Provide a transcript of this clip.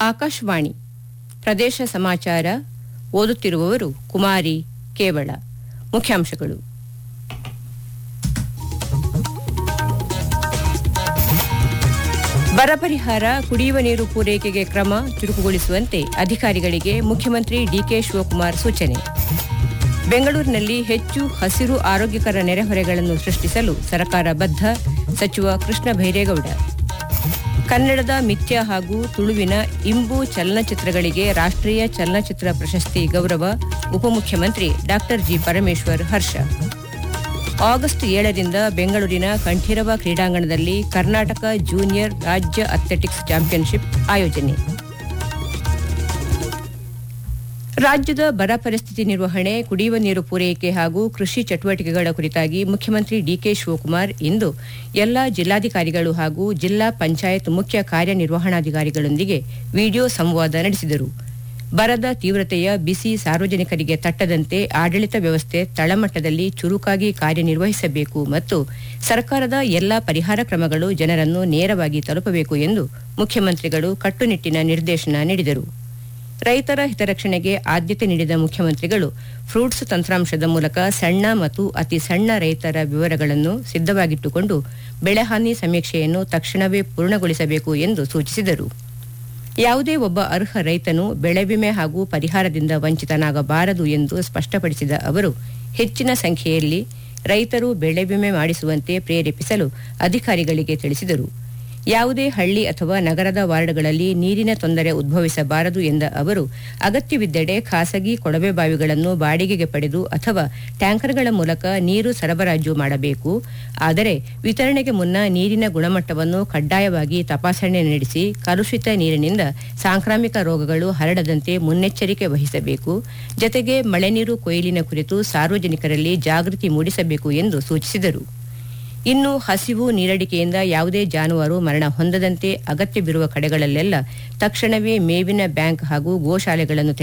ಆಕಾಶವಾಣಿ ಪ್ರದೇಶ ಸಮಾಚಾರ ಓದುತ್ತಿರುವವರು ಕುಮಾರಿ ಕೇವಳ ಮುಖ್ಯಾಂಶಗಳು ಬರ ಪರಿಹಾರ ಕುಡಿಯುವ ನೀರು ಪೂರೈಕೆಗೆ ಕ್ರಮ ಚುರುಕುಗೊಳಿಸುವಂತೆ ಅಧಿಕಾರಿಗಳಿಗೆ ಮುಖ್ಯಮಂತ್ರಿ ಡಿಕೆ ಶಿವಕುಮಾರ್ ಸೂಚನೆ ಬೆಂಗಳೂರಿನಲ್ಲಿ ಹೆಚ್ಚು ಹಸಿರು ಆರೋಗ್ಯಕರ ನೆರೆಹೊರೆಗಳನ್ನು ಸೃಷ್ಟಿಸಲು ಸರ್ಕಾರ ಬದ್ಧ ಸಚಿವ ಕೃಷ್ಣ ಭೈರೇಗೌಡ ಕನ್ನಡದ ಮಿಥ್ಯ ಹಾಗೂ ತುಳುವಿನ ಇಂಬು ಚಲನಚಿತ್ರಗಳಿಗೆ ರಾಷ್ಟ್ರೀಯ ಚಲನಚಿತ್ರ ಪ್ರಶಸ್ತಿ ಗೌರವ ಉಪಮುಖ್ಯಮಂತ್ರಿ ಡಾ ಜಿ ಪರಮೇಶ್ವರ್ ಹರ್ಷ ಆಗಸ್ಟ್ ಏಳರಿಂದ ಬೆಂಗಳೂರಿನ ಕಂಠೀರವ ಕ್ರೀಡಾಂಗಣದಲ್ಲಿ ಕರ್ನಾಟಕ ಜೂನಿಯರ್ ರಾಜ್ಯ ಅಥ್ಲೆಟಿಕ್ಸ್ ಚಾಂಪಿಯನ್ಶಿಪ್ ಆಯೋಜನೆ ರಾಜ್ಯದ ಬರ ಪರಿಸ್ಥಿತಿ ನಿರ್ವಹಣೆ ಕುಡಿಯುವ ನೀರು ಪೂರೈಕೆ ಹಾಗೂ ಕೃಷಿ ಚಟುವಟಿಕೆಗಳ ಕುರಿತಾಗಿ ಮುಖ್ಯಮಂತ್ರಿ ಡಿಕೆ ಶಿವಕುಮಾರ್ ಇಂದು ಎಲ್ಲಾ ಜಿಲ್ಲಾಧಿಕಾರಿಗಳು ಹಾಗೂ ಜಿಲ್ಲಾ ಪಂಚಾಯತ್ ಮುಖ್ಯ ಕಾರ್ಯನಿರ್ವಹಣಾಧಿಕಾರಿಗಳೊಂದಿಗೆ ವಿಡಿಯೋ ಸಂವಾದ ನಡೆಸಿದರು ಬರದ ತೀವ್ರತೆಯ ಬಿಸಿ ಸಾರ್ವಜನಿಕರಿಗೆ ತಟ್ಟದಂತೆ ಆಡಳಿತ ವ್ಯವಸ್ಥೆ ತಳಮಟ್ಟದಲ್ಲಿ ಚುರುಕಾಗಿ ಕಾರ್ಯನಿರ್ವಹಿಸಬೇಕು ಮತ್ತು ಸರ್ಕಾರದ ಎಲ್ಲಾ ಪರಿಹಾರ ಕ್ರಮಗಳು ಜನರನ್ನು ನೇರವಾಗಿ ತಲುಪಬೇಕು ಎಂದು ಮುಖ್ಯಮಂತ್ರಿಗಳು ಕಟ್ಟುನಿಟ್ಟಿನ ನಿರ್ದೇಶನ ನೀಡಿದರು ರೈತರ ಹಿತರಕ್ಷಣೆಗೆ ಆದ್ಯತೆ ನೀಡಿದ ಮುಖ್ಯಮಂತ್ರಿಗಳು ಫ್ರೂಟ್ಸ್ ತಂತ್ರಾಂಶದ ಮೂಲಕ ಸಣ್ಣ ಮತ್ತು ಅತಿ ಸಣ್ಣ ರೈತರ ವಿವರಗಳನ್ನು ಸಿದ್ದವಾಗಿಟ್ಟುಕೊಂಡು ಬೆಳೆಹಾನಿ ಸಮೀಕ್ಷೆಯನ್ನು ತಕ್ಷಣವೇ ಪೂರ್ಣಗೊಳಿಸಬೇಕು ಎಂದು ಸೂಚಿಸಿದರು ಯಾವುದೇ ಒಬ್ಬ ಅರ್ಹ ರೈತನು ಬೆಳೆ ವಿಮೆ ಹಾಗೂ ಪರಿಹಾರದಿಂದ ವಂಚಿತನಾಗಬಾರದು ಎಂದು ಸ್ಪಷ್ಟಪಡಿಸಿದ ಅವರು ಹೆಚ್ಚಿನ ಸಂಖ್ಯೆಯಲ್ಲಿ ರೈತರು ಬೆಳೆ ವಿಮೆ ಮಾಡಿಸುವಂತೆ ಪ್ರೇರೇಪಿಸಲು ಅಧಿಕಾರಿಗಳಿಗೆ ತಿಳಿಸಿದರು ಯಾವುದೇ ಹಳ್ಳಿ ಅಥವಾ ನಗರದ ವಾರ್ಡ್ಗಳಲ್ಲಿ ನೀರಿನ ತೊಂದರೆ ಉದ್ಭವಿಸಬಾರದು ಎಂದ ಅವರು ಅಗತ್ಯವಿದ್ದೆಡೆ ಖಾಸಗಿ ಕೊಳವೆ ಬಾವಿಗಳನ್ನು ಬಾಡಿಗೆಗೆ ಪಡೆದು ಅಥವಾ ಟ್ಯಾಂಕರ್ಗಳ ಮೂಲಕ ನೀರು ಸರಬರಾಜು ಮಾಡಬೇಕು ಆದರೆ ವಿತರಣೆಗೆ ಮುನ್ನ ನೀರಿನ ಗುಣಮಟ್ಟವನ್ನು ಕಡ್ಡಾಯವಾಗಿ ತಪಾಸಣೆ ನಡೆಸಿ ಕಲುಷಿತ ನೀರಿನಿಂದ ಸಾಂಕ್ರಾಮಿಕ ರೋಗಗಳು ಹರಡದಂತೆ ಮುನ್ನೆಚ್ಚರಿಕೆ ವಹಿಸಬೇಕು ಜತೆಗೆ ಮಳೆ ನೀರು ಕೊಯ್ಲಿನ ಕುರಿತು ಸಾರ್ವಜನಿಕರಲ್ಲಿ ಜಾಗೃತಿ ಮೂಡಿಸಬೇಕು ಎಂದು ಸೂಚಿಸಿದರು ಇನ್ನು ಹಸಿವು ನೀರಡಿಕೆಯಿಂದ ಯಾವುದೇ ಜಾನುವಾರು ಮರಣ ಹೊಂದದಂತೆ ಅಗತ್ಯವಿರುವ ಕಡೆಗಳಲ್ಲೆಲ್ಲ ತಕ್ಷಣವೇ ಮೇವಿನ ಬ್ಯಾಂಕ್ ಹಾಗೂ ಗೋಶಾಲೆಗಳನ್ನು